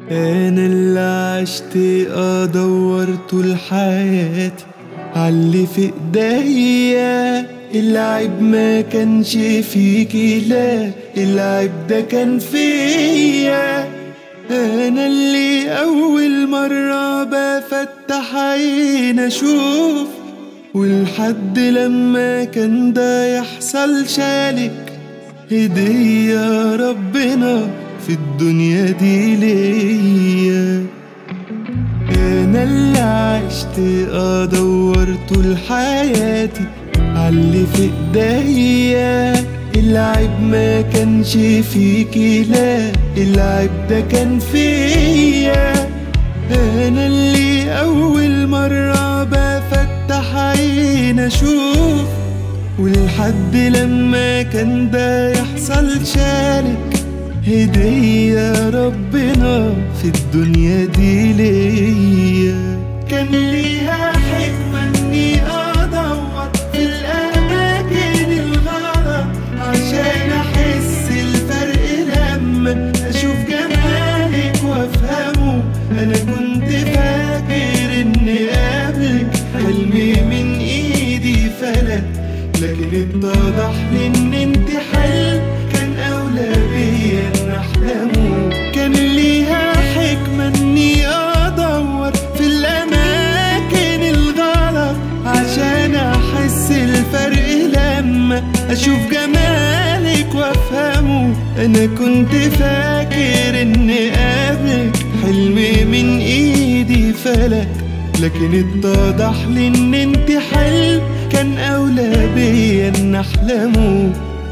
انا اللي عشت ادور طول حياتي عاللي في ايديا العيب ما كانش فيكي لا العيب ده كان فيا انا اللي اول مرة بفتح عين اشوف والحد لما كان ده يحصل شالك هدية ربنا في الدنيا دي ليا انا اللي عشت ادور طول حياتي عاللي في ايديا العيب ما كانش فيكي لا العيب ده كان فيا انا اللي اول مرة بفتح عين اشوف والحد لما كان ده يحصل شالك هدية ربنا في الدنيا دي ليا كان ليها حكمة اني ادور في الاماكن الغلط عشان احس الفرق لما اشوف جمالك وافهمه انا كنت فاكر اني قبلك حلمي من ايدي فلت لكن اتضح لي ان انت حلم كان اولى بيا ان احلمه كان ليها حكمة اني ادور في الاماكن الغلط عشان احس الفرق لما اشوف جمالك وافهمه انا كنت فاكر ان قبلك حلمي من ايدي فلت لكن اتضح لي ان انت حلم كان اولى بيا ان احلمه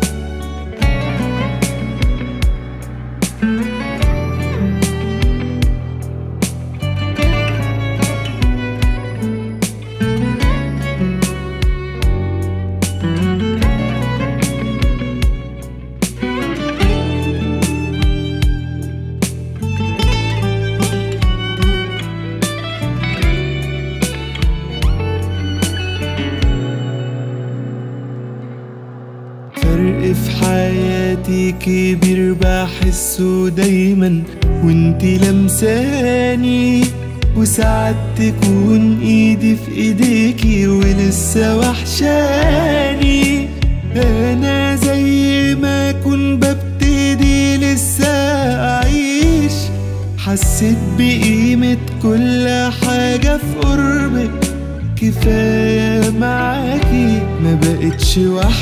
فرق في حياتي كبير بحسه دايما وانتي لمساني وساعات تكون ايدي في ايديكي ولسه وحشاني انا زي ما اكون ببتدي لسه اعيش حسيت بقيمة كل حاجة في قربك كفاية معاكي ما بقتش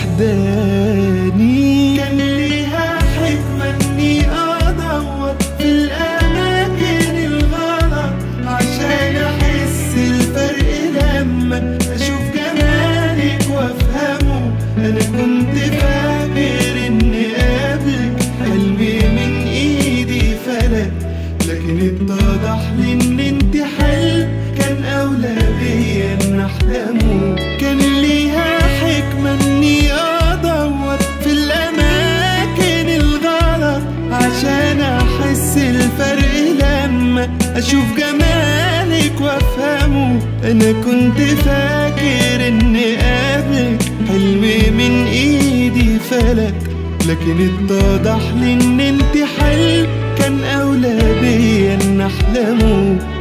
وحداني كان ليها حكمة اني ادور في الاماكن الغلط عشان احس الفرق لما اشوف جمالك وافهمه انا كنت فاكر اني قبلك حلمي من ايدي فلت لكن اتضح لي ان انت حلم كان اولى بيا ان احلمه كان ليها حكمة اني ادور في الاماكن الغلط عشان احس الفرق لما اشوف جمالك وافهمه انا كنت فاكر ان قبلك حلمي من ايدي فلت لكن اتضح لي ان انت حلم كان اولى بيا ان احلمه